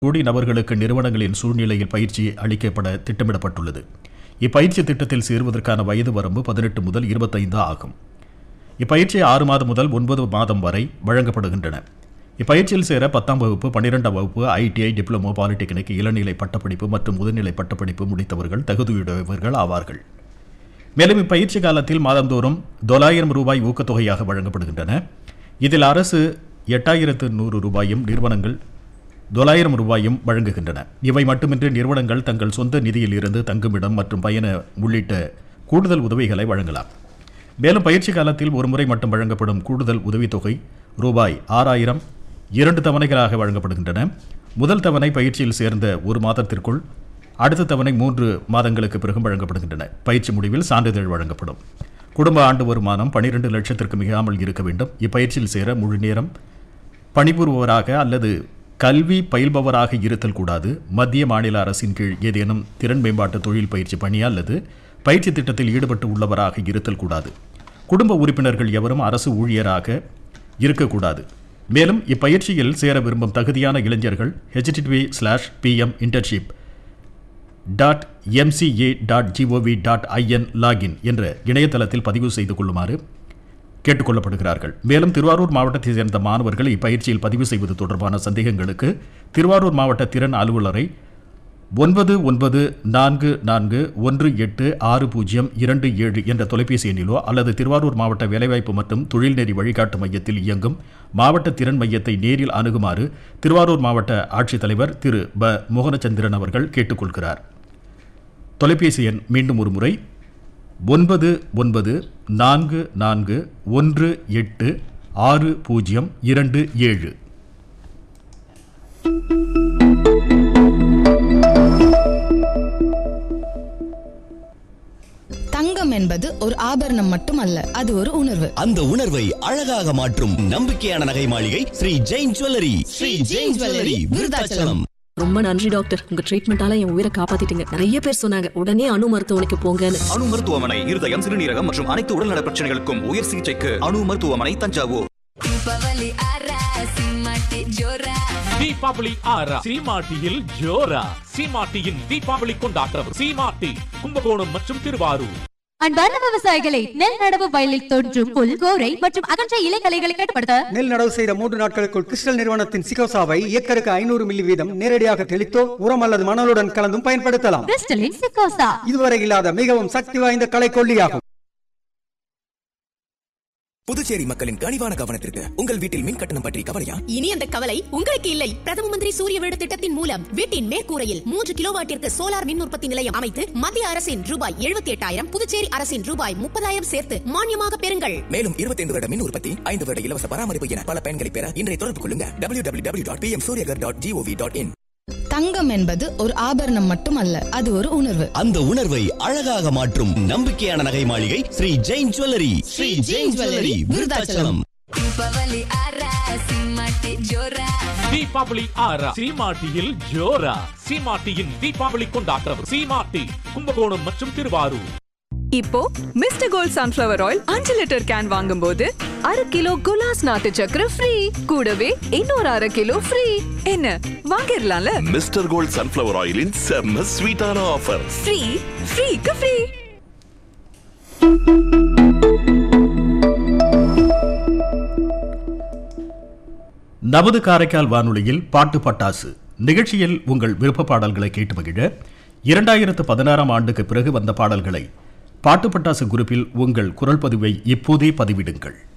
கோடி நபர்களுக்கு நிறுவனங்களின் சூழ்நிலையில் பயிற்சி அளிக்கப்பட திட்டமிடப்பட்டுள்ளது இப்பயிற்சி திட்டத்தில் சேருவதற்கான வயது வரம்பு பதினெட்டு முதல் இருபத்தைந்து ஆகும் இப்பயிற்சி ஆறு மாதம் முதல் ஒன்பது மாதம் வரை வழங்கப்படுகின்றன இப்பயிற்சியில் சேர பத்தாம் வகுப்பு பன்னிரெண்டாம் வகுப்பு ஐடிஐ டிப்ளமோ பாலிடெக்னிக் இளநிலை பட்டப்படிப்பு மற்றும் முதுநிலை பட்டப்படிப்பு முடித்தவர்கள் தகுதியுடையவர்கள் ஆவார்கள் மேலும் இப்பயிற்சி காலத்தில் மாதந்தோறும் தொள்ளாயிரம் ரூபாய் ஊக்கத்தொகையாக வழங்கப்படுகின்றன இதில் அரசு எட்டாயிரத்து நூறு ரூபாயும் நிறுவனங்கள் தொள்ளாயிரம் ரூபாயும் வழங்குகின்றன இவை மட்டுமின்றி நிறுவனங்கள் தங்கள் சொந்த நிதியில் இருந்து தங்குமிடம் மற்றும் பயண உள்ளிட்ட கூடுதல் உதவிகளை வழங்கலாம் மேலும் பயிற்சி காலத்தில் ஒரு முறை மட்டும் வழங்கப்படும் கூடுதல் உதவித்தொகை ரூபாய் ஆறாயிரம் இரண்டு தவணைகளாக வழங்கப்படுகின்றன முதல் தவணை பயிற்சியில் சேர்ந்த ஒரு மாதத்திற்குள் அடுத்த தவணை மூன்று மாதங்களுக்கு பிறகும் வழங்கப்படுகின்றன பயிற்சி முடிவில் சான்றிதழ் வழங்கப்படும் குடும்ப ஆண்டு வருமானம் பனிரெண்டு லட்சத்திற்கு மிகாமல் இருக்க வேண்டும் இப்பயிற்சியில் சேர முழு நேரம் பணிபுரிபவராக அல்லது கல்வி பயில்பவராக இருத்தல் கூடாது மத்திய மாநில அரசின் கீழ் ஏதேனும் திறன் மேம்பாட்டு தொழில் பயிற்சி பணி அல்லது பயிற்சி திட்டத்தில் ஈடுபட்டு உள்ளவராக இருத்தல் கூடாது குடும்ப உறுப்பினர்கள் எவரும் அரசு ஊழியராக இருக்கக்கூடாது மேலும் இப்பயிற்சியில் சேர விரும்பும் தகுதியான இளைஞர்கள் HTTP slash PM internship dot MCA dot GOV dot IN login என்ற இணையதளத்தில் பதிவு செய்து கொள்ளுமாறு கேட்டுக்கொள்ளப்படுகிறார்கள் மேலும் திருவாரூர் மாவட்டத்தைச் சேர்ந்த மாணவர்கள் இப்பயிற்சியில் பதிவு செய்வது தொடர்பான சந்தேகங்களுக்கு திருவாரூர் மாவட்ட திறன் அலுவலரை ஒன்பது ஒன்பது நான்கு நான்கு ஒன்று எட்டு ஆறு பூஜ்ஜியம் இரண்டு ஏழு என்ற தொலைபேசி எண்ணிலோ அல்லது திருவாரூர் மாவட்ட வேலைவாய்ப்பு மற்றும் தொழில்நெறி வழிகாட்டு மையத்தில் இயங்கும் மாவட்ட திறன் மையத்தை நேரில் அணுகுமாறு திருவாரூர் மாவட்ட ஆட்சித்தலைவர் திரு ப மோகனச்சந்திரன் அவர்கள் கேட்டுக்கொள்கிறார் தொலைபேசி எண் மீண்டும் ஒரு முறை ஒன்பது ஒன்பது நான்கு நான்கு ஒன்று எட்டு ஆறு பூஜ்ஜியம் இரண்டு ஏழு தங்கம் என்பது ஒரு ஆபரணம் மட்டுமல்ல அது ஒரு உணர்வு அந்த உணர்வை அழகாக மாற்றும் நம்பிக்கையான நகை மாளிகை ஸ்ரீ ஜெயின் ஜுவல்லரி ஸ்ரீ ஜெயின் ஜுவல்லரி விருதாச்சலம் ரொம்ப நன்றி டாக்டர் உங்க ட்ரீட்மெண்டால என் உயிரை காப்பாத்திட்டீங்க நிறைய பேர் சொன்னாங்க உடனே அணு மருத்துவமனைக்கு போங்கன்னு அணு மருத்துவமனை இருதயம் சிறுநீரகம் மற்றும் அனைத்து உடல்நல பிரச்சனைகளுக்கும் உயர் சிகிச்சைக்கு அணு மருத்துவமனை தஞ்சாவூர் தீபாவளி ஆரா சீமாட்டியில் ஜோரா சீமாட்டியின் தீபாவளி கொண்டாட்டம் சீமாட்டி கும்பகோணம் மற்றும் திருவாரூர் அன்பார்ந்த விவசாயிகளை நெல் நடவு வயலில் தோன்றும் புல் கோரை மற்றும் அகன்ற இலைகளைகளை கட்டுப்படுத்த நெல் நடவு செய்த மூன்று நாட்களுக்குள் கிறிஸ்டல் நிறுவனத்தின் சிகோசாவை ஏக்கருக்கு ஐநூறு மில்லி வீதம் நேரடியாக தெளித்தோ உரம் அல்லது மணலுடன் கலந்தும் பயன்படுத்தலாம் கிறிஸ்டலின் சிக்கோசா இதுவரை இல்லாத மிகவும் சக்தி வாய்ந்த களைக்கொல்லியாகும் புதுச்சேரி மக்களின் கனிவான கவனத்திற்கு உங்கள் வீட்டில் மின் கட்டணம் பற்றி கவலையா இனி அந்த கவலை உங்களுக்கு இல்லை பிரதம மந்திரி சூரிய வீடு திட்டத்தின் மூலம் வீட்டின் மேற்கூரையில் மூன்று கிலோவாட்டிற்கு சோலார் மின் உற்பத்தி நிலையம் அமைத்து மத்திய அரசின் ரூபாய் எழுபத்தி எட்டாயிரம் புதுச்சேரி அரசின் ரூபாய் முப்பதாயிரம் சேர்த்து மானியமாக பெறுங்கள் மேலும் இருபத்தி ஐந்து வருட மின் உற்பத்தி ஐந்து வருட இலவச பராமரிப்பு என பல பயன்களை பெற இன்றைய தொடர்பு கொள்ளுங்க W W W dot P M Suryaghar dot GOV dot IN தங்கம் என்பது ஒரு ஆபரணம் மட்டுமல்ல அது ஒரு உணர்வு அந்த உணர்வை அழகாக மாற்றும் நம்பிக்கையான நகை மாளிகை ஸ்ரீ ஜெயின் ஜுவல்லரி ஸ்ரீ ஜெயின் ஜுவல்லரி விருதாச்சலம் தீபாவளி ஆரா சீமாட்டியில் ஜோரா சீமாட்டியின் தீபாவளி கொண்டாட்டம் சீமாட்டி கும்பகோணம் மற்றும் திருவாரூர் இப்போ மிஸ்டர் கோல்ட் சன்ஃபிளவர் ஆயில் அஞ்சு லிட்டர் கேன் வாங்கும்போது அரை கிலோ குலாஸ் நாட்டு சக்கரை ஃப்ரீ கூடவே இன்னொரு அரை கிலோ ஃப்ரீ என்ன வாங்கிடலாம்ல மிஸ்டர் கோல்ட் சன்ஃபிளவர் ஆயிலின் செம்ம ஸ்வீட்டான ஆஃபர் ஃப்ரீ ஃப்ரீக்கு ஃப்ரீ நமது காரைக்கால் வானொலியில் பாட்டு பட்டாசு நிகழ்ச்சியில் உங்கள் விருப்ப பாடல்களை கேட்டு மகிழ இரண்டாயிரத்து பதினாறாம் ஆண்டுக்கு பிறகு வந்த பாடல்களை பாட்டு பட்டாசு குரூப்பில் உங்கள் குரல் பதிவை இப்போதே பதிவிடுங்கள்